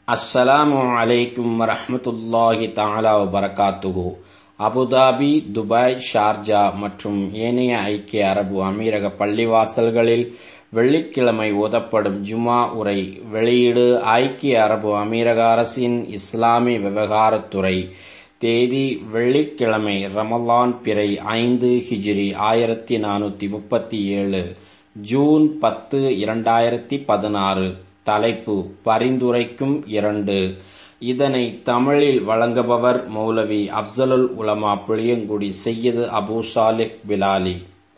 அஸ்ஸலாமு அலைக்கும் வரஹ்மத்துல்லாஹி தஆலா வபரகாத்துஹு அபுதாபி துபாய் ஷார்ஜா மற்றும் ஏனைய ஐக்கிய அரபு அமீரக பள்ளிவாசல்களில் வெள்ளிக்கிழமை ஓதப்படும் ஜுமா உரை வெளியீடு ஐக்கிய அரபு அமீரக அரசின் இஸ்லாமிய விவகாரத்துறை தேதி வெள்ளிக்கிழமை ரமலான் பிறை ஐந்து ஹிஜ்ரி ஆயிரத்தி நானூத்தி முப்பத்தி ஏழு ஜூன் பத்து இரண்டாயிரத்தி பதினாறு தலைப்பு பரிந்துரைக்கும் இரண்டு இதனை தமிழில் வழங்குபவர் மௌலவி அப்சலுல் உலமா புளியங்குடி செய்யது அபு சாலிஹ் பிலாலி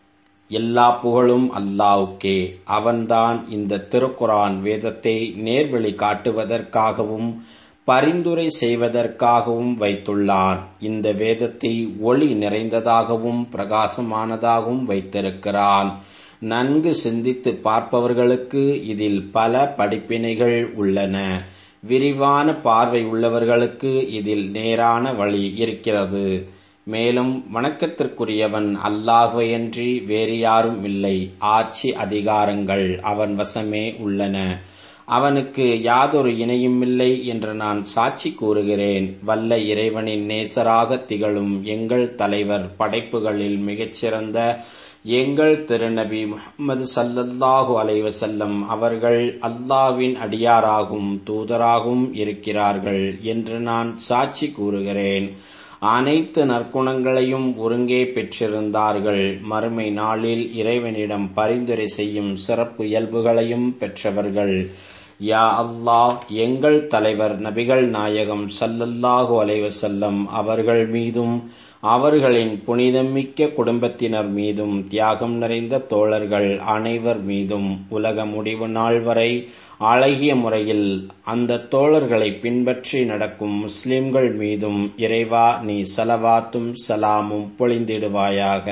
எல்லா புகழும் அல்லாவுக்கே அவன்தான் இந்த திருக்குரான் வேதத்தை நேர்வழி காட்டுவதற்காகவும் பரிந்துரை செய்வதற்காகவும் வைத்துள்ளான் இந்த வேதத்தை ஒளி நிறைந்ததாகவும் பிரகாசமானதாகவும் வைத்திருக்கிறான் நன்கு சிந்தித்து பார்ப்பவர்களுக்கு இதில் பல படிப்பினைகள் உள்ளன விரிவான பார்வை உள்ளவர்களுக்கு இதில் நேரான வழி இருக்கிறது மேலும் வணக்கத்திற்குரியவன் அல்லாஹுவையன்றி வேறு யாரும் இல்லை ஆட்சி அதிகாரங்கள் அவன் வசமே உள்ளன அவனுக்கு யாதொரு இணையும் இல்லை என்று நான் சாட்சி கூறுகிறேன் வல்ல இறைவனின் நேசராக திகழும் எங்கள் தலைவர் படைப்புகளில் மிகச்சிறந்த எங்கள் திருநபி முகமது சல்லல்லாஹு அலைவசல்லம் அவர்கள் அல்லாவின் அடியாராகவும் தூதராகவும் இருக்கிறார்கள் என்று நான் சாட்சி கூறுகிறேன் அனைத்து நற்குணங்களையும் ஒருங்கே பெற்றிருந்தார்கள் மறுமை நாளில் இறைவனிடம் பரிந்துரை செய்யும் சிறப்பு இயல்புகளையும் பெற்றவர்கள் யா அல்லாஹ் எங்கள் தலைவர் நபிகள் நாயகம் சல்லல்லாஹு அலைவசல்லம் அவர்கள் மீதும் அவர்களின் புனிதமிக்க குடும்பத்தினர் மீதும் தியாகம் நிறைந்த தோழர்கள் அனைவர் மீதும் உலக முடிவு நாள் வரை அழகிய முறையில் அந்த தோழர்களை பின்பற்றி நடக்கும் முஸ்லிம்கள் மீதும் இறைவா நீ சலவாத்தும் சலாமும் பொழிந்திடுவாயாக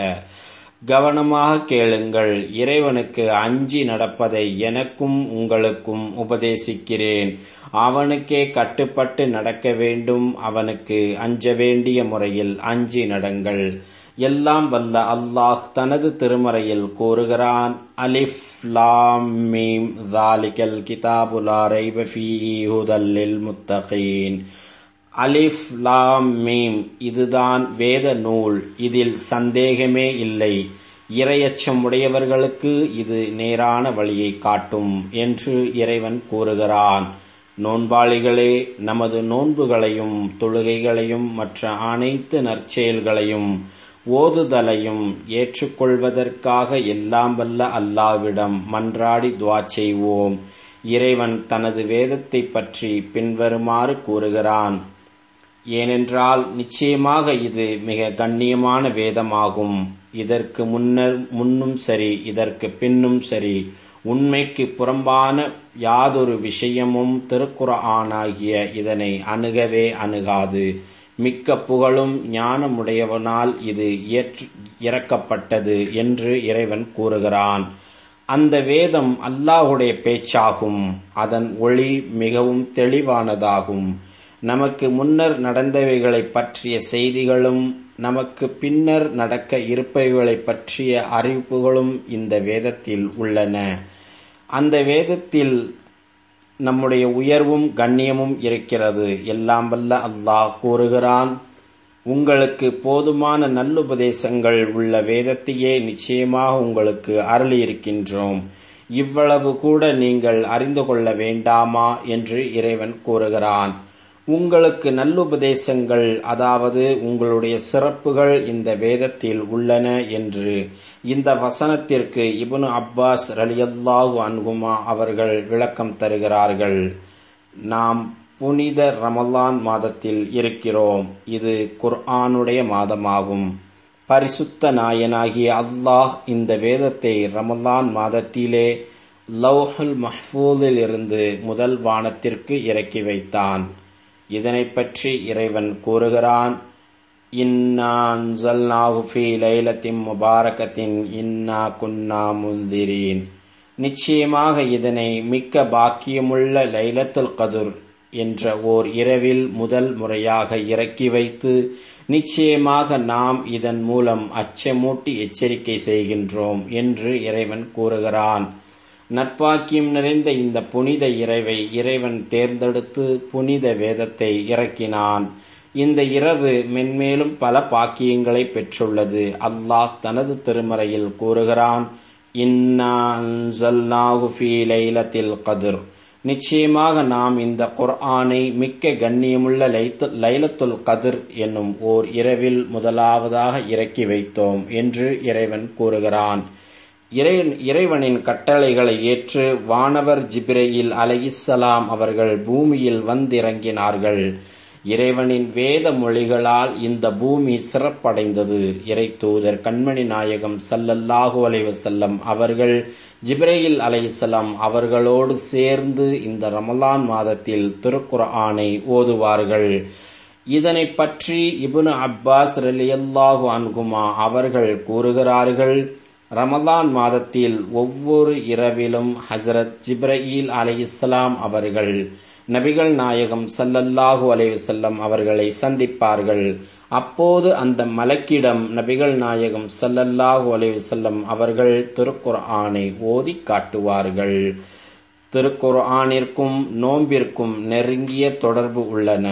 கவனமாக கேளுங்கள் இறைவனுக்கு அஞ்சி நடப்பதை எனக்கும் உங்களுக்கும் உபதேசிக்கிறேன் அவனுக்கே கட்டுப்பட்டு நடக்க வேண்டும் அவனுக்கு அஞ்ச வேண்டிய முறையில் அஞ்சி நடங்கள் எல்லாம் வல்ல அல்லாஹ் தனது திருமறையில் கூறுகிறான் அலிஃப் லாம் மீம் தாலிகல் கிதாபுலா ரைப ஃபீஹி ஹுதல்லில் முத்தகீன் அலிஃப் லாம் மீம் இதுதான் வேத நூல் இதில் சந்தேகமே இல்லை இரையச்சம் உடையவர்களுக்கு இது நேரான வழியை காட்டும் என்று இறைவன் கூறுகிறான் நோன்பாளிகளே நமது நோன்புகளையும் தொழுகைகளையும் மற்ற அனைத்து நற்செயல்களையும் ஓதுதலையும் ஏற்றுக்கொள்வதற்காக எல்லாம் வல்ல அல்லாவிடம் மன்றாடி துவா செய்வோம் இறைவன் தனது வேதத்தை பற்றி பின்வருமாறு கூறுகிறான் ஏனென்றால் நிச்சயமாக இது மிக கண்ணியமான வேதமாகும் இதற்கு முன்னர் முன்னும் சரி இதற்கு பின்னும் சரி உண்மைக்கு புறம்பான யாதொரு விஷயமும் திருக்குறானாகிய இதனை அணுகவே அணுகாது மிக்க புகழும் ஞானமுடையவனால் இது இறக்கப்பட்டது என்று இறைவன் கூறுகிறான் அந்த வேதம் அல்லாஹுடைய பேச்சாகும் அதன் ஒளி மிகவும் தெளிவானதாகும் நமக்கு முன்னர் நடந்தவைகளை பற்றிய செய்திகளும் நமக்கு பின்னர் நடக்க இருப்பவைகளை பற்றிய அறிவிப்புகளும் இந்த வேதத்தில் உள்ளன அந்த வேதத்தில் நம்முடைய உயர்வும் கண்ணியமும் இருக்கிறது எல்லாம் வல்ல அல்லாஹ் கூறுகிறான் உங்களுக்கு போதுமான நல்லுபதேசங்கள் உள்ள வேதத்தையே நிச்சயமாக உங்களுக்கு அருளியிருக்கின்றோம் இவ்வளவு கூட நீங்கள் அறிந்து கொள்ள வேண்டாமா என்று இறைவன் கூறுகிறான் உங்களுக்கு நல்லுபதேசங்கள் அதாவது உங்களுடைய சிறப்புகள் இந்த வேதத்தில் உள்ளன என்று இந்த வசனத்திற்கு இபனு அப்பாஸ் ரலியல்லாஹு அன்குமா அவர்கள் விளக்கம் தருகிறார்கள் நாம் புனித ரமலான் மாதத்தில் இருக்கிறோம் இது குர்ஆனுடைய மாதமாகும் பரிசுத்த நாயனாகிய அல்லாஹ் இந்த வேதத்தை ரமலான் மாதத்திலே லவ்ஹுல் மஹ்பூலில் இருந்து முதல் வானத்திற்கு இறக்கி வைத்தான் இதனை பற்றி இறைவன் கூறுகிறான் லைலத்தின் முபாரகத்தின் இன்னா குன்னா முந்திரீன் நிச்சயமாக இதனை மிக்க பாக்கியமுள்ள லைலத்துல் கதுர் என்ற ஓர் இரவில் முதல் முறையாக இறக்கி வைத்து நிச்சயமாக நாம் இதன் மூலம் அச்சமூட்டி எச்சரிக்கை செய்கின்றோம் என்று இறைவன் கூறுகிறான் நட்பாக்கியம் நிறைந்த இந்த புனித இறைவை இறைவன் தேர்ந்தெடுத்து புனித வேதத்தை இறக்கினான் இந்த இரவு மென்மேலும் பல பாக்கியங்களை பெற்றுள்ளது அல்லாஹ் தனது திருமறையில் கூறுகிறான் லைலத்தில் கதிர் நிச்சயமாக நாம் இந்த குர்ஆனை மிக்க கண்ணியமுள்ள லைலத்துல் கதிர் என்னும் ஓர் இரவில் முதலாவதாக இறக்கி வைத்தோம் என்று இறைவன் கூறுகிறான் இறைவனின் கட்டளைகளை ஏற்று வானவர் ஜிப்ரேயில் அலையிஸ்ஸலாம் அவர்கள் பூமியில் வந்திறங்கினார்கள் இறைவனின் வேத மொழிகளால் இந்த பூமி சிறப்படைந்தது இறை தூதர் கண்மணி நாயகம் சல்லல்லாஹு அலைவசல்லம் அவர்கள் ஜிப்ரேயில் அலைசலாம் அவர்களோடு சேர்ந்து இந்த ரமலான் மாதத்தில் திருக்குர்ஆனை ஓதுவார்கள் இதனை பற்றி இபுனு அப்பாஸ் ரலியல்லாஹு அன்குமா அவர்கள் கூறுகிறார்கள் ரமலான் மாதத்தில் ஒவ்வொரு இரவிலும் ஹசரத் ஜிப்ரயில் அலையிஸ்லாம் அவர்கள் நபிகள் நாயகம் சல்லல்லாஹு அலைவசல்லம் அவர்களை சந்திப்பார்கள் அப்போது அந்த மலக்கிடம் நபிகள் நாயகம் சல்லல்லாஹு அலைவசல்லம் அவர்கள் திருக்குர்ஆனை ஓதி காட்டுவார்கள் திருக்குர்ஆனிற்கும் நோம்பிற்கும் நெருங்கிய தொடர்பு உள்ளன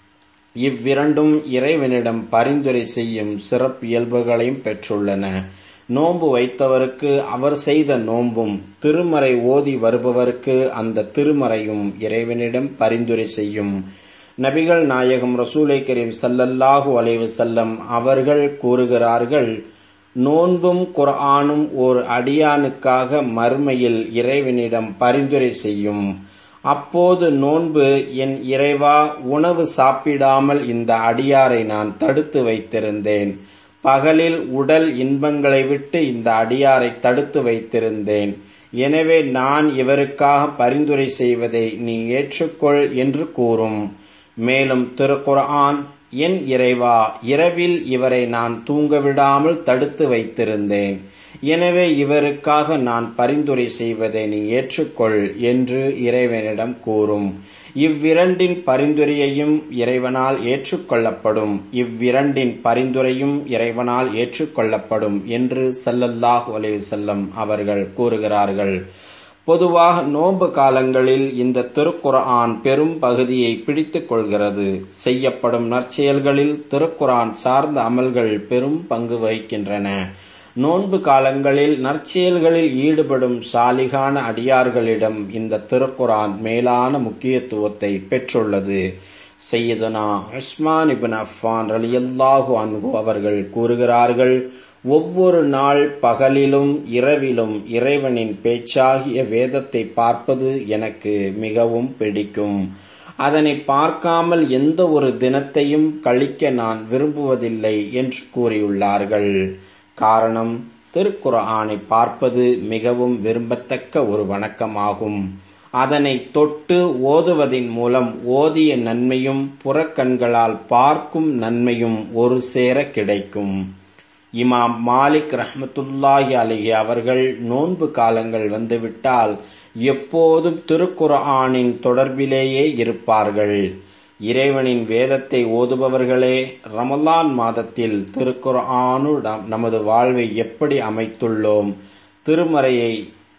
இவ்விரண்டும் இறைவனிடம் பரிந்துரை செய்யும் சிறப்பியல்புகளையும் பெற்றுள்ளன நோன்பு வைத்தவருக்கு அவர் செய்த நோன்பும் திருமறை ஓதி வருபவருக்கு அந்த திருமறையும் இறைவனிடம் பரிந்துரை செய்யும் நபிகள் நாயகம் ரசூலை கரீம் சல்லல்லாஹு அலைவு செல்லம் அவர்கள் கூறுகிறார்கள் நோன்பும் குர்ஆனும் ஓர் அடியானுக்காக மறுமையில் இறைவனிடம் பரிந்துரை செய்யும் அப்போது நோன்பு என் இறைவா உணவு சாப்பிடாமல் இந்த அடியாரை நான் தடுத்து வைத்திருந்தேன் பகலில் உடல் இன்பங்களை விட்டு இந்த அடியாரை தடுத்து வைத்திருந்தேன் எனவே நான் இவருக்காக பரிந்துரை செய்வதை நீ ஏற்றுக்கொள் என்று கூறும் மேலும் திருக்குர்ஆன் என் இறைவா இரவில் இவரை நான் தூங்கவிடாமல் தடுத்து வைத்திருந்தேன் எனவே இவருக்காக நான் பரிந்துரை செய்வதை நீ ஏற்றுக்கொள் என்று இறைவனிடம் கூறும் இவ்விரண்டின் பரிந்துரையையும் இறைவனால் ஏற்றுக்கொள்ளப்படும் இவ்விரண்டின் பரிந்துரையும் இறைவனால் ஏற்றுக்கொள்ளப்படும் என்று சல்லல்லாஹு அலைவசல்லம் அவர்கள் கூறுகிறார்கள் பொதுவாக நோன்பு காலங்களில் இந்த திருக்குர்ஆன் பெரும் பகுதியை பிடித்துக் கொள்கிறது செய்யப்படும் நற்செயல்களில் திருக்குர்ஆன் சார்ந்த அமல்கள் பெரும் பங்கு வகிக்கின்றன நோன்பு காலங்களில் நற்செயல்களில் ஈடுபடும் சாலிகான அடியார்களிடம் இந்த திருக்குரான் மேலான முக்கியத்துவத்தை பெற்றுள்ளது செய்யதுனா உஸ்மான் இபின் அஃபான் ரலியல்லாஹு அன்ஹு அவர்கள் கூறுகிறார்கள் ஒவ்வொரு நாள் பகலிலும் இரவிலும் இறைவனின் பேச்சாகிய வேதத்தை பார்ப்பது எனக்கு மிகவும் பிடிக்கும் அதனை பார்க்காமல் எந்த ஒரு தினத்தையும் கழிக்க நான் விரும்புவதில்லை என்று கூறியுள்ளார்கள் காரணம் திருக்குர்ஆனை பார்ப்பது மிகவும் விரும்பத்தக்க ஒரு வணக்கமாகும் அதனை தொட்டு ஓதுவதின் மூலம் ஓதிய நன்மையும் புறக்கண்களால் பார்க்கும் நன்மையும் ஒரு சேர கிடைக்கும் இமாம் மாலிக் ரஹமத்துல்லாஹி அலிஹி அவர்கள் நோன்பு காலங்கள் வந்துவிட்டால் எப்போதும் திருக்குர்ஆனின் தொடர்பிலேயே இருப்பார்கள் இறைவனின் வேதத்தை ஓதுபவர்களே ரமலான் மாதத்தில் திருக்குர்ஆனு நமது வாழ்வை எப்படி அமைத்துள்ளோம் திருமறையை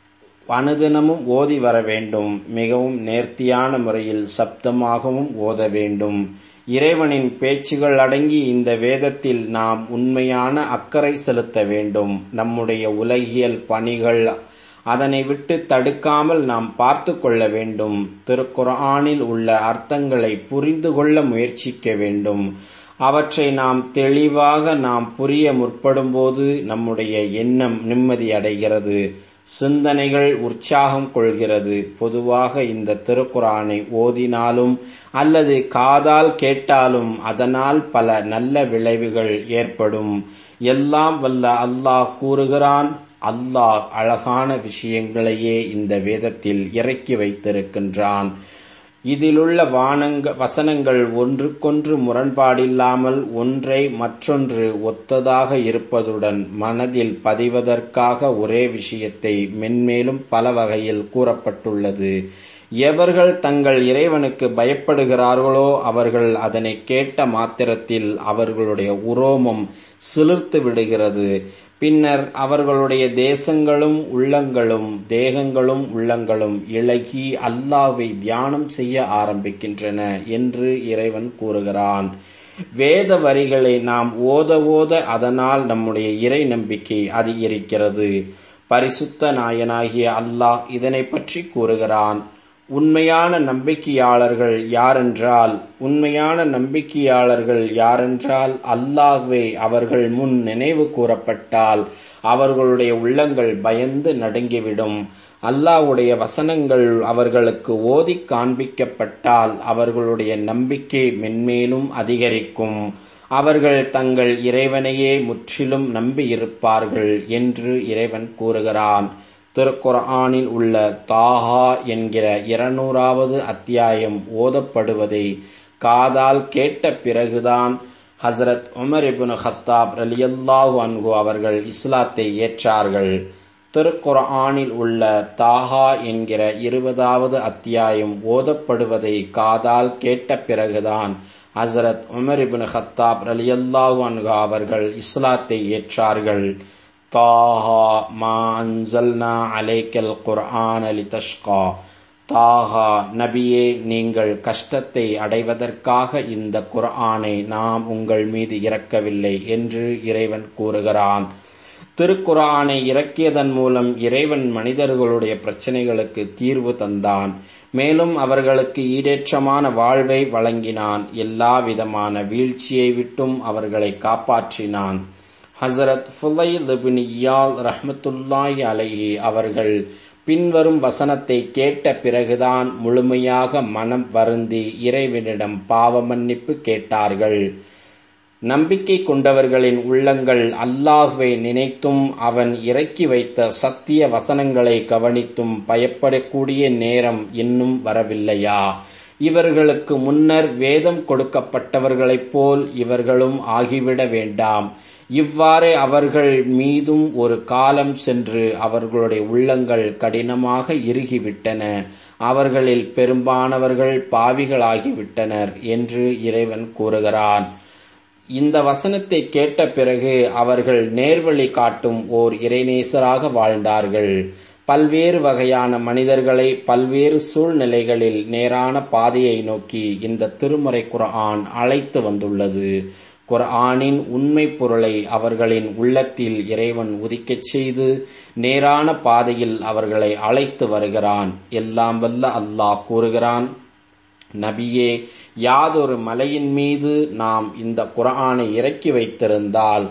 அனுதினமும் ஓதி வர வேண்டும் மிகவும் நேர்த்தியான முறையில் சப்தமாகவும் ஓத வேண்டும் இறைவனின் பேச்சுகள் அடங்கி இந்த வேதத்தில் நாம் உண்மையான அக்கறை செலுத்த வேண்டும் நம்முடைய உலகியல் பணிகள் அதனை விட்டு தடுக்காமல் நாம் பார்த்து கொள்ள வேண்டும் திருக்குர்ஆனில் உள்ள அர்த்தங்களை புரிந்து கொள்ள முயற்சிக்க வேண்டும் அவற்றை நாம் தெளிவாக நாம் புரிய முற்படும்போது நம்முடைய எண்ணம் நிம்மதி அடைகிறது சிந்தனைகள் உற்சாகம் கொள்கிறது பொதுவாக இந்த திருக்குறானை ஓதினாலும் அல்லது காதால் கேட்டாலும் அதனால் பல நல்ல விளைவுகள் ஏற்படும் எல்லாம் வல்ல அல்லாஹ் கூறுகிறான் அல்லாஹ் அழகான விஷயங்களையே இந்த வேதத்தில் இறக்கி வைத்திருக்கின்றான் இதிலுள்ள வானங்க வசனங்கள் ஒன்றுக்கொன்று முரண்பாடில்லாமல் ஒன்றை மற்றொன்று ஒத்ததாக இருப்பதுடன் மனதில் பதிவதற்காக ஒரே விஷயத்தை மென்மேலும் பல வகையில் கூறப்பட்டுள்ளது எவர்கள் தங்கள் இறைவனுக்கு பயப்படுகிறார்களோ அவர்கள் அதனை கேட்ட மாத்திரத்தில் அவர்களுடைய உரோமம் சிலிர்த்து விடுகிறது பின்னர் அவர்களுடைய தேசங்களும் உள்ளங்களும் தேகங்களும் உள்ளங்களும் இழகி அல்லாவை தியானம் செய்ய ஆரம்பிக்கின்றன என்று இறைவன் கூறுகிறான் வேத வரிகளை நாம் ஓத ஓத அதனால் நம்முடைய இறை நம்பிக்கை அதிகரிக்கிறது பரிசுத்த நாயனாகிய அல்லாஹ் இதனை பற்றி கூறுகிறான் உண்மையான நம்பிக்கையாளர்கள் யாரென்றால் உண்மையான நம்பிக்கையாளர்கள் யாரென்றால் அல்லாஹ்வே அவர்கள் முன் நினைவு கூறப்பட்டால் அவர்களுடைய உள்ளங்கள் பயந்து நடுங்கிவிடும் அல்லாஹ்வுடைய வசனங்கள் அவர்களுக்கு ஓதி காண்பிக்கப்பட்டால் அவர்களுடைய நம்பிக்கை மென்மேலும் அதிகரிக்கும் அவர்கள் தங்கள் இறைவனையே முற்றிலும் நம்பியிருப்பார்கள் என்று இறைவன் கூறுகிறான் திருக்குர்ஆனில் உள்ள தாஹா என்கிற இருநூறாவது அத்தியாயம் ஓதப்படுவதை காதால் கேட்ட பிறகுதான் ஹசரத் உமர் இபுன் ஹத்தாப் ரலியல்லாஹு அன்கு அவர்கள் இஸ்லாத்தை ஏற்றார்கள் திருக்குர்ஆனில் உள்ள தாஹா என்கிற இருபதாவது அத்தியாயம் ஓதப்படுவதை காதால் கேட்ட பிறகுதான் ஹசரத் உமர் இபுன் ஹத்தாப் ரலியல்லாஹு அன்கு அவர்கள் இஸ்லாத்தை ஏற்றார்கள் தாஹா மா அன்சல்னா அலைக்கல் குர்ஆன் அலி தஷ்கா தாஹா நபியே நீங்கள் கஷ்டத்தை அடைவதற்காக இந்த குர்ஆனை நாம் உங்கள் மீது இறக்கவில்லை என்று இறைவன் கூறுகிறான் திருக்குரானை இறக்கியதன் மூலம் இறைவன் மனிதர்களுடைய பிரச்சனைகளுக்கு தீர்வு தந்தான் மேலும் அவர்களுக்கு ஈடேற்றமான வாழ்வை வழங்கினான் எல்லா விதமான வீழ்ச்சியை விட்டும் அவர்களை காப்பாற்றினான் ஹசரத் ஃபுலைல் பின் இயால் ரஹமத்துல்லாஹி அலைஹி அவர்கள் பின்வரும் வசனத்தை கேட்ட பிறகுதான் முழுமையாக மனம் வருந்தி இறைவனிடம் பாவ மன்னிப்பு கேட்டார்கள் நம்பிக்கை கொண்டவர்களின் உள்ளங்கள் அல்லாஹுவை நினைத்தும் அவன் இறக்கி வைத்த சத்திய வசனங்களை கவனித்தும் பயப்படக்கூடிய நேரம் இன்னும் வரவில்லையா இவர்களுக்கு முன்னர் வேதம் கொடுக்கப்பட்டவர்களைப் போல் இவர்களும் ஆகிவிட வேண்டாம் இவ்வாறு அவர்கள் மீதும் ஒரு காலம் சென்று அவர்களுடைய உள்ளங்கள் கடினமாக இறுகிவிட்டன அவர்களில் பெரும்பானவர்கள் பாவிகளாகிவிட்டனர் என்று இறைவன் கூறுகிறான் இந்த வசனத்தை கேட்ட பிறகு அவர்கள் நேர்வழி காட்டும் ஓர் இறைநேசராக வாழ்ந்தார்கள் பல்வேறு வகையான மனிதர்களை பல்வேறு சூழ்நிலைகளில் நேரான பாதையை நோக்கி இந்த திருமறை குர்ஆன் அழைத்து வந்துள்ளது குர்ஆனின் உண்மை பொருளை அவர்களின் உள்ளத்தில் இறைவன் உதிக்கச் செய்து நேரான பாதையில் அவர்களை அழைத்து வருகிறான் எல்லாம் வல்ல அல்லாஹ் கூறுகிறான் நபியே யாதொரு மலையின் மீது நாம் இந்த குர்ஆனை இறக்கி வைத்திருந்தால்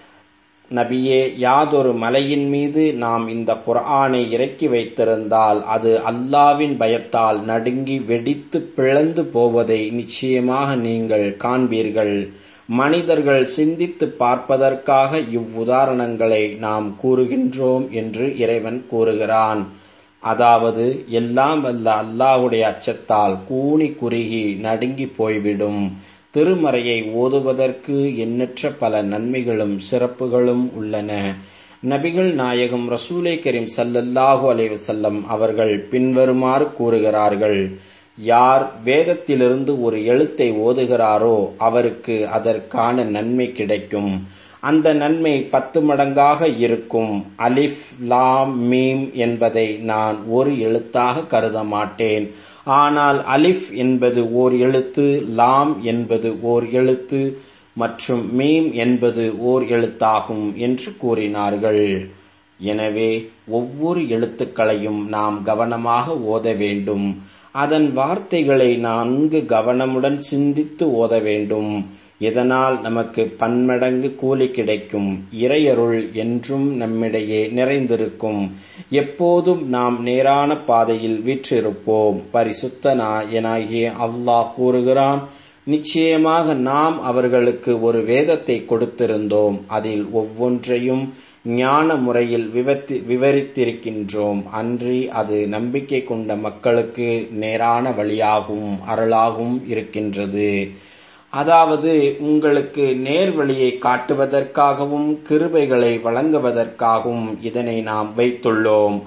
நபியே யாதொரு மலையின் மீது நாம் இந்த குர்ஆனை இறக்கி வைத்திருந்தால் அது அல்லாவின் பயத்தால் நடுங்கி வெடித்து பிளந்து போவதை நிச்சயமாக நீங்கள் காண்பீர்கள் மனிதர்கள் சிந்தித்து பார்ப்பதற்காக இவ்வுதாரணங்களை நாம் கூறுகின்றோம் என்று இறைவன் கூறுகிறான் அதாவது எல்லாம் வல்ல அல்லாஹுடைய அச்சத்தால் கூனி குறுகி நடுங்கி போய்விடும் திருமறையை ஓதுவதற்கு எண்ணற்ற பல நன்மைகளும் சிறப்புகளும் உள்ளன நபிகள் நாயகம் ரசூலை கரீம் சல்லல்லாஹு அலைவசல்லம் அவர்கள் பின்வருமாறு கூறுகிறார்கள் யார் வேதத்திலிருந்து ஒரு எழுத்தை ஓதுகிறாரோ அவருக்கு அதற்கான நன்மை கிடைக்கும் அந்த நன்மை பத்து மடங்காக இருக்கும் அலிஃப் லாம் மீம் என்பதை நான் ஒரு எழுத்தாக கருத மாட்டேன் ஆனால் அலிஃப் என்பது ஓர் எழுத்து லாம் என்பது ஓர் எழுத்து மற்றும் மீம் என்பது ஓர் எழுத்தாகும் என்று கூறினார்கள் எனவே ஒவ்வொரு எழுத்துக்களையும் நாம் கவனமாக ஓத வேண்டும் அதன் வார்த்தைகளை நன்கு கவனமுடன் சிந்தித்து ஓத வேண்டும் இதனால் நமக்கு பன்மடங்கு கூலி கிடைக்கும் இறையருள் என்றும் நம்மிடையே நிறைந்திருக்கும் எப்போதும் நாம் நேரான பாதையில் வீற்றிருப்போம் பரிசுத்த நாயனாகிய அல்லாஹ் கூறுகிறான் நிச்சயமாக நாம் அவர்களுக்கு ஒரு வேதத்தை கொடுத்திருந்தோம் அதில் ஒவ்வொன்றையும் ஞான முறையில் விவத்தி விவரித்திருக்கின்றோம் அன்றி அது நம்பிக்கை கொண்ட மக்களுக்கு நேரான வழியாகவும் அருளாகவும் இருக்கின்றது அதாவது உங்களுக்கு நேர்வழியை காட்டுவதற்காகவும் கிருபைகளை வழங்குவதற்காகவும் இதனை நாம் வைத்துள்ளோம்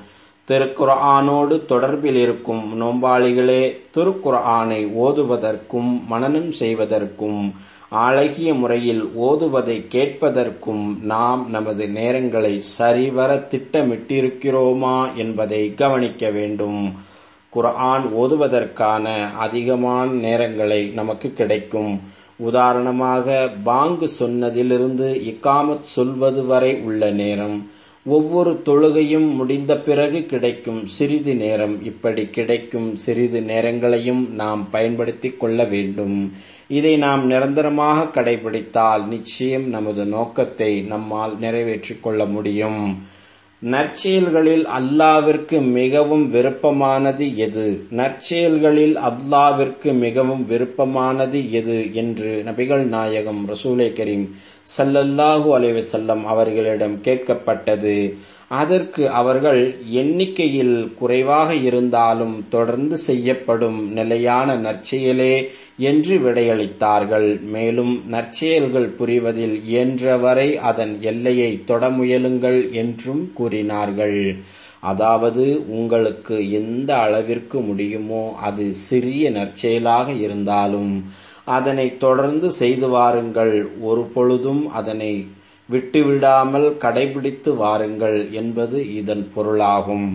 திருக்குர்ஆனோடு தொடர்பில் இருக்கும் நோம்பாளிகளே திருக்குர்ஆனை ஓதுவதற்கும் மனனம் செய்வதற்கும் அழகிய முறையில் ஓதுவதை கேட்பதற்கும் நாம் நமது நேரங்களை சரிவர திட்டமிட்டிருக்கிறோமா என்பதை கவனிக்க வேண்டும் குர்ஆன் ஓதுவதற்கான அதிகமான நேரங்களை நமக்கு கிடைக்கும் உதாரணமாக பாங்கு சொன்னதிலிருந்து இக்காமத் சொல்வது வரை உள்ள நேரம் ஒவ்வொரு தொழுகையும் முடிந்த பிறகு கிடைக்கும் சிறிது நேரம் இப்படி கிடைக்கும் சிறிது நேரங்களையும் நாம் பயன்படுத்திக் கொள்ள வேண்டும் இதை நாம் நிரந்தரமாக கடைபிடித்தால் நிச்சயம் நமது நோக்கத்தை நம்மால் நிறைவேற்றிக் கொள்ள முடியும் நற்செயல்களில் அல்லாவிற்கு மிகவும் விருப்பமானது எது நற்செயல்களில் அல்லாவிற்கு மிகவும் விருப்பமானது எது என்று நபிகள் நாயகம் ரசூலை கரீம் சல்லல்லாஹு அலைவசல்லம் அவர்களிடம் கேட்கப்பட்டது அதற்கு அவர்கள் எண்ணிக்கையில் குறைவாக இருந்தாலும் தொடர்ந்து செய்யப்படும் நிலையான நற்செயலே என்று விடையளித்தார்கள் மேலும் நற்செயல்கள் புரிவதில் இயன்றவரை அதன் எல்லையை தொட முயலுங்கள் என்றும் கூறினார்கள் அதாவது உங்களுக்கு எந்த அளவிற்கு முடியுமோ அது சிறிய நற்செயலாக இருந்தாலும் அதனை தொடர்ந்து செய்து வாருங்கள் ஒரு பொழுதும் அதனை விட்டுவிடாமல் கடைபிடித்து வாருங்கள் என்பது இதன் பொருளாகும்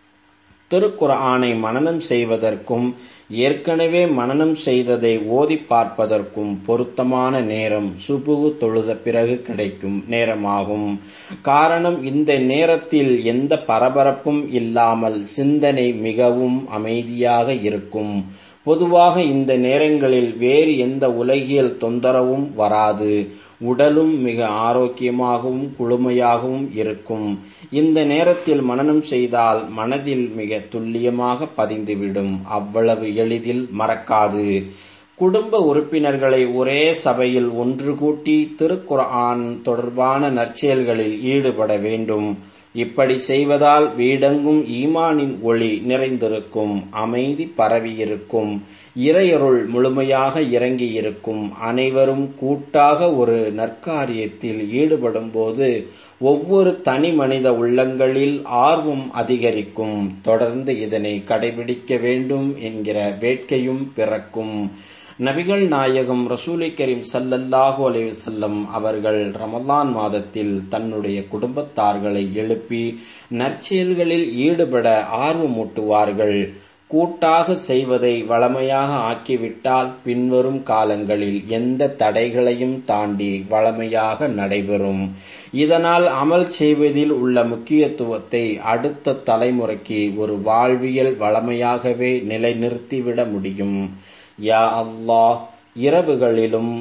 திருக்குர்ஆனை மனனம் செய்வதற்கும் ஏற்கனவே மனனம் செய்ததை ஓதி பார்ப்பதற்கும் பொருத்தமான நேரம் சுபுகு தொழுத பிறகு கிடைக்கும் நேரமாகும் காரணம் இந்த நேரத்தில் எந்த பரபரப்பும் இல்லாமல் சிந்தனை மிகவும் அமைதியாக இருக்கும் பொதுவாக இந்த நேரங்களில் வேறு எந்த உலகியல் தொந்தரவும் வராது உடலும் மிக ஆரோக்கியமாகவும் குளுமையாகவும் இருக்கும் இந்த நேரத்தில் மனனம் செய்தால் மனதில் மிக துல்லியமாக பதிந்துவிடும் அவ்வளவு எளிதில் மறக்காது குடும்ப உறுப்பினர்களை ஒரே சபையில் ஒன்று கூட்டி திருக்குர்ஆன் தொடர்பான நற்செயல்களில் ஈடுபட வேண்டும் இப்படி செய்வதால் வீடெங்கும் ஈமானின் ஒளி நிறைந்திருக்கும் அமைதி பரவியிருக்கும் இறையருள் முழுமையாக இறங்கியிருக்கும் அனைவரும் கூட்டாக ஒரு நற்காரியத்தில் ஈடுபடும் போது ஒவ்வொரு தனி மனித உள்ளங்களில் ஆர்வம் அதிகரிக்கும் தொடர்ந்து இதனை கடைபிடிக்க வேண்டும் என்கிற வேட்கையும் பிறக்கும் நபிகள் நாயகம் ரசூலை கரீம் சல்லல்லாஹு அலைவசல்லம் அவர்கள் ரமலான் மாதத்தில் தன்னுடைய குடும்பத்தார்களை எழுப்பி நற்செயல்களில் ஈடுபட ஆர்வமூட்டுவார்கள் கூட்டாக செய்வதை வளமையாக ஆக்கிவிட்டால் பின்வரும் காலங்களில் எந்த தடைகளையும் தாண்டி வளமையாக நடைபெறும் இதனால் அமல் செய்வதில் உள்ள முக்கியத்துவத்தை அடுத்த தலைமுறைக்கு ஒரு வாழ்வியல் வளமையாகவே நிலைநிறுத்திவிட முடியும் யா அல்லாஹ் இரவுகளிலும்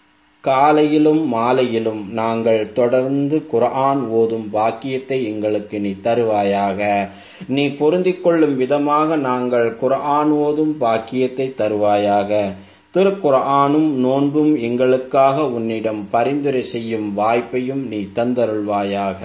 காலையிலும் மாலையிலும் நாங்கள் தொடர்ந்து குர்ஆன் ஓதும் பாக்கியத்தை எங்களுக்கு நீ தருவாயாக நீ பொருந்திக் கொள்ளும் விதமாக நாங்கள் குர்ஆன் ஓதும் பாக்கியத்தை தருவாயாக திருக்குர்ஆனும் நோன்பும் எங்களுக்காக உன்னிடம் பரிந்துரை செய்யும் வாய்ப்பையும் நீ தந்தருள்வாயாக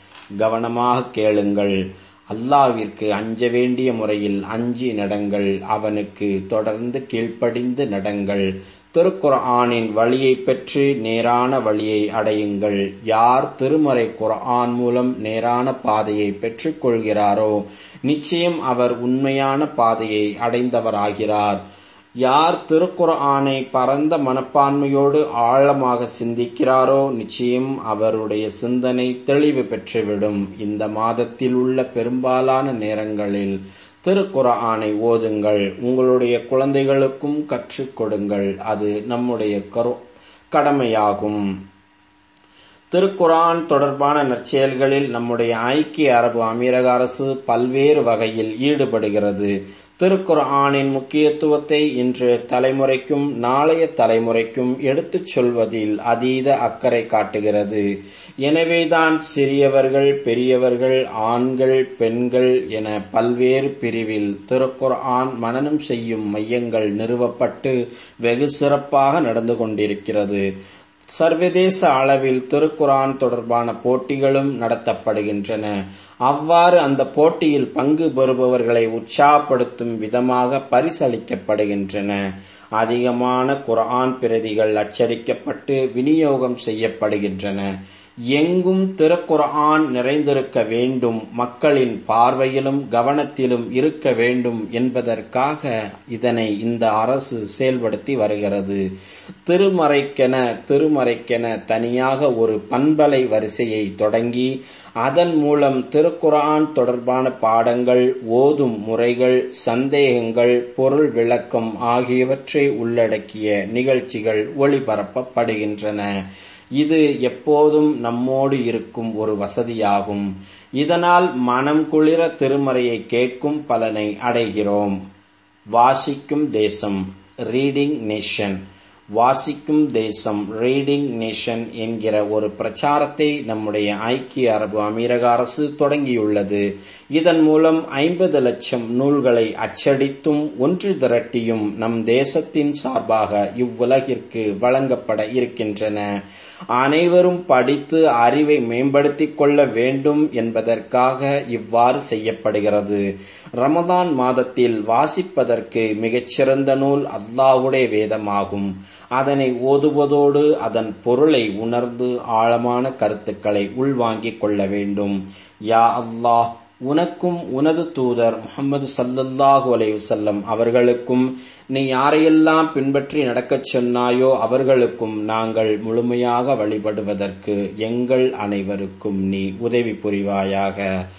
கவனமாக கேளுங்கள் அல்லாவிற்கு அஞ்ச வேண்டிய முறையில் அஞ்சி நடங்கள் அவனுக்கு தொடர்ந்து கீழ்ப்படிந்து நடங்கள் திருக்குர்ஆனின் வழியை பெற்று நேரான வழியை அடையுங்கள் யார் திருமறை குர்ஆன் மூலம் நேரான பாதையை பெற்றுக்கொள்கிறாரோ நிச்சயம் அவர் உண்மையான பாதையை அடைந்தவராகிறார் யார் திருக்குர்ஆனை பரந்த மனப்பான்மையோடு ஆழமாக சிந்திக்கிறாரோ நிச்சயம் அவருடைய சிந்தனை தெளிவு பெற்றுவிடும் இந்த மாதத்தில் உள்ள பெரும்பாலான நேரங்களில் திருக்குர்ஆனை ஓதுங்கள் உங்களுடைய குழந்தைகளுக்கும் கற்றுக் கொடுங்கள் அது நம்முடைய கடமையாகும் திருக்குரான் தொடர்பான நற்செயல்களில் நம்முடைய ஐக்கிய அரபு அமீரக அரசு பல்வேறு வகையில் ஈடுபடுகிறது திருக்குர்ஆனின் முக்கியத்துவத்தை இன்று தலைமுறைக்கும் நாளைய தலைமுறைக்கும் எடுத்துச் சொல்வதில் அதீத அக்கறை காட்டுகிறது எனவேதான் சிறியவர்கள் பெரியவர்கள் ஆண்கள் பெண்கள் என பல்வேறு பிரிவில் திருக்குர்ஆன் மனனம் செய்யும் மையங்கள் நிறுவப்பட்டு வெகு சிறப்பாக நடந்து கொண்டிருக்கிறது சர்வதேச அளவில் திருக்குரான் தொடர்பான போட்டிகளும் நடத்தப்படுகின்றன அவ்வாறு அந்த போட்டியில் பங்கு பெறுபவர்களை உற்சாகப்படுத்தும் விதமாக பரிசளிக்கப்படுகின்றன அதிகமான குர்ஆன் பிரதிகள் அச்சடிக்கப்பட்டு விநியோகம் செய்யப்படுகின்றன எங்கும் திருக்குர்ஆன் நிறைந்திருக்க வேண்டும் மக்களின் பார்வையிலும் கவனத்திலும் இருக்க வேண்டும் என்பதற்காக இதனை இந்த அரசு செயல்படுத்தி வருகிறது திருமறைக்கென திருமறைக்கென தனியாக ஒரு பண்பலை வரிசையை தொடங்கி அதன் மூலம் திருக்குர்ஆன் தொடர்பான பாடங்கள் ஓதும் முறைகள் சந்தேகங்கள் பொருள் விளக்கம் ஆகியவற்றை உள்ளடக்கிய நிகழ்ச்சிகள் ஒளிபரப்பப்படுகின்றன இது எப்போதும் நம்மோடு இருக்கும் ஒரு வசதியாகும் இதனால் மனம் குளிர திருமறையை கேட்கும் பலனை அடைகிறோம் வாசிக்கும் தேசம் ரீடிங் நேஷன் வாசிக்கும் தேசம் ரீடிங் நேஷன் என்கிற ஒரு பிரச்சாரத்தை நம்முடைய ஐக்கிய அரபு அமீரக அரசு தொடங்கியுள்ளது இதன் மூலம் ஐம்பது லட்சம் நூல்களை அச்சடித்தும் ஒன்று திரட்டியும் நம் தேசத்தின் சார்பாக இவ்வுலகிற்கு வழங்கப்பட இருக்கின்றன அனைவரும் படித்து அறிவை மேம்படுத்திக் கொள்ள வேண்டும் என்பதற்காக இவ்வாறு செய்யப்படுகிறது ரமதான் மாதத்தில் வாசிப்பதற்கு மிகச்சிறந்த நூல் அல்லாவுடைய வேதமாகும் அதனை ஓதுவதோடு அதன் பொருளை உணர்ந்து ஆழமான கருத்துக்களை உள்வாங்கிக் கொள்ள வேண்டும் யா அல்லாஹ் உனக்கும் உனது தூதர் முகமது சல்லல்லாஹு அலைவசல்லம் அவர்களுக்கும் நீ யாரையெல்லாம் பின்பற்றி நடக்கச் சொன்னாயோ அவர்களுக்கும் நாங்கள் முழுமையாக வழிபடுவதற்கு எங்கள் அனைவருக்கும் நீ உதவி புரிவாயாக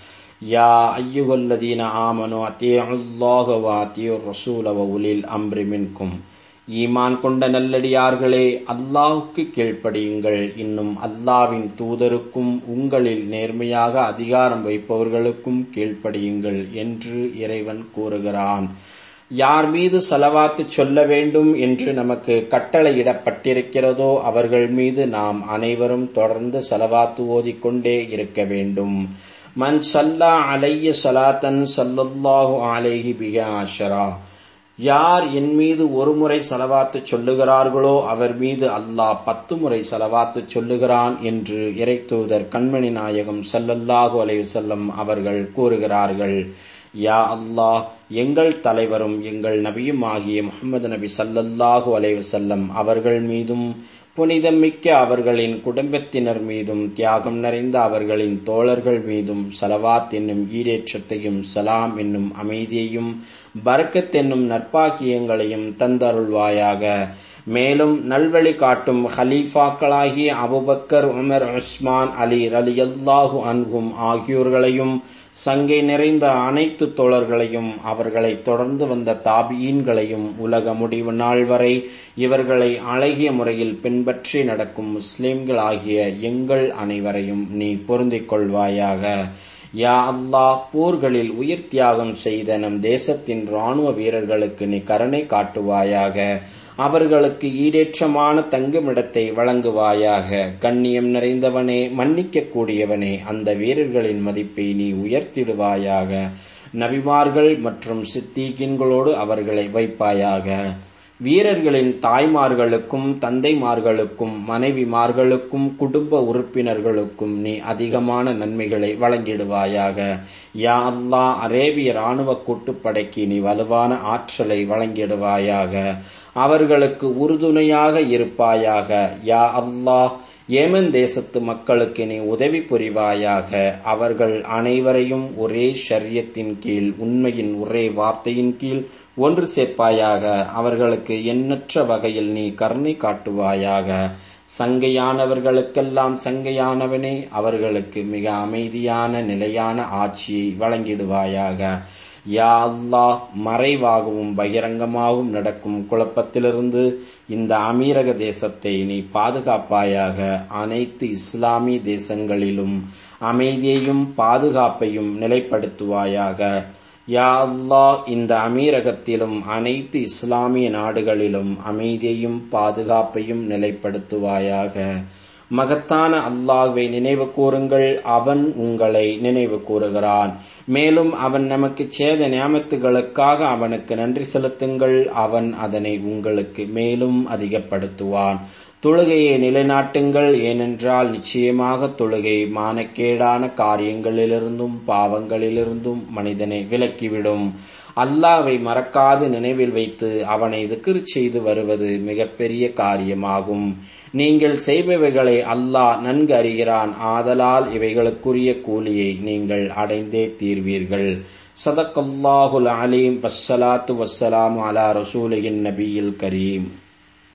யா ஐயுகல்லதீன ஆமனோ அத்தியுல்லாஹ வ அத்தியுர் ரசூல வ உலில் அம்ரி மின்கும் ஈமான் கொண்ட நல்லடியார்களே அல்லாஹுக்கு கீழ்ப்படியுங்கள் இன்னும் அல்லாவின் தூதருக்கும் உங்களில் நேர்மையாக அதிகாரம் வைப்பவர்களுக்கும் கீழ்ப்படியுங்கள் என்று இறைவன் கூறுகிறான் யார் மீது செலவாத்து சொல்ல வேண்டும் என்று நமக்கு கட்டளையிடப்பட்டிருக்கிறதோ அவர்கள் மீது நாம் அனைவரும் தொடர்ந்து செலவாத்து ஓதிக்கொண்டே இருக்க வேண்டும் மன் சல்லா அலைய சலாத்தன் சல்லல்லாஹு அலைஹி பிக ஆஷரா யார் என் மீது ஒரு முறை செலவாத்து சொல்லுகிறார்களோ அவர் மீது அல்லாஹ் பத்து முறை செலவாத்து சொல்லுகிறான் என்று இறைத்தூதர் கண்மணி நாயகம் சல்லல்லாஹு அலையுசல்லம் அவர்கள் கூறுகிறார்கள் யா அல்லாஹ் எங்கள் தலைவரும் எங்கள் நபியும் ஆகிய முகமது நபி சல்லல்லாஹு அலைவசல்லம் அவர்கள் மீதும் புனிதம் மிக்க அவர்களின் குடும்பத்தினர் மீதும் தியாகம் நிறைந்த அவர்களின் தோழர்கள் மீதும் சலவாத் என்னும் ஈரேற்றத்தையும் சலாம் என்னும் அமைதியையும் பரக்கத் என்னும் நற்பாக்கியங்களையும் தந்தருள்வாயாக மேலும் நல்வழி காட்டும் ஹலீஃபாக்களாகிய அபுபக்கர் உமர் உஸ்மான் அலி ரலியல்லாஹு அன்கும் ஆகியோர்களையும் சங்கை நிறைந்த அனைத்து தோழர்களையும் அவர்களை தொடர்ந்து வந்த தாபியீன்களையும் உலக முடிவு நாள் வரை இவர்களை அழகிய முறையில் பின்பற்றி நடக்கும் முஸ்லிம்கள் ஆகிய எங்கள் அனைவரையும் நீ பொருந்திக் கொள்வாயாக யா அல்லாஹ் போர்களில் உயிர் தியாகம் செய்த நம் தேசத்தின் ராணுவ வீரர்களுக்கு நீ கருணை காட்டுவாயாக அவர்களுக்கு ஈடேற்றமான தங்குமிடத்தை வழங்குவாயாக கண்ணியம் நிறைந்தவனே மன்னிக்க கூடியவனே அந்த வீரர்களின் மதிப்பை நீ உயர்த்திடுவாயாக நபிமார்கள் மற்றும் சித்தீகின்களோடு அவர்களை வைப்பாயாக வீரர்களின் தாய்மார்களுக்கும் தந்தைமார்களுக்கும் மனைவிமார்களுக்கும் குடும்ப உறுப்பினர்களுக்கும் நீ அதிகமான நன்மைகளை வழங்கிடுவாயாக யா அல்லா அரேபிய ராணுவ கூட்டுப்படைக்கு நீ வலுவான ஆற்றலை வழங்கிடுவாயாக அவர்களுக்கு உறுதுணையாக இருப்பாயாக யா அல்லாஹ் ஏமன் தேசத்து மக்களுக்கு நீ உதவி புரிவாயாக அவர்கள் அனைவரையும் ஒரே ஷரியத்தின் கீழ் உண்மையின் ஒரே வார்த்தையின் கீழ் ஒன்று சேர்ப்பாயாக அவர்களுக்கு எண்ணற்ற வகையில் நீ கருணை காட்டுவாயாக சங்கையானவர்களுக்கெல்லாம் சங்கையானவனே அவர்களுக்கு மிக அமைதியான நிலையான ஆட்சியை வழங்கிடுவாயாக யா அல்லாஹ் மறைவாகவும் பகிரங்கமாகவும் நடக்கும் குழப்பத்திலிருந்து இந்த அமீரக தேசத்தை நீ பாதுகாப்பாயாக அனைத்து இஸ்லாமிய தேசங்களிலும் அமைதியையும் பாதுகாப்பையும் நிலைப்படுத்துவாயாக யா அல்லாஹ் இந்த அமீரகத்திலும் அனைத்து இஸ்லாமிய நாடுகளிலும் அமைதியையும் பாதுகாப்பையும் நிலைப்படுத்துவாயாக மகத்தான அல்லாஹ்வை நினைவு கூறுங்கள் அவன் உங்களை நினைவு கூறுகிறான் மேலும் அவன் நமக்கு சேத நியமத்துகளுக்காக அவனுக்கு நன்றி செலுத்துங்கள் அவன் அதனை உங்களுக்கு மேலும் அதிகப்படுத்துவான் தொழுகையை நிலைநாட்டுங்கள் ஏனென்றால் நிச்சயமாக தொழுகை மானக்கேடான காரியங்களிலிருந்தும் பாவங்களிலிருந்தும் மனிதனை விலக்கிவிடும் அல்லாவை மறக்காது நினைவில் வைத்து அவனை திக்ர் செய்து வருவது மிகப்பெரிய காரியமாகும் நீங்கள் செய்பவைகளை அல்லாஹ் நன்கு அறிகிறான் ஆதலால் இவைகளுக்குரிய கூலியை நீங்கள் அடைந்தே தீர்வீர்கள் சதக்கல்லாஹுல் அலீம் வஸ்ஸலாத்து வஸ்ஸலாமு அலா ரசூலின் நபியில் கரீம்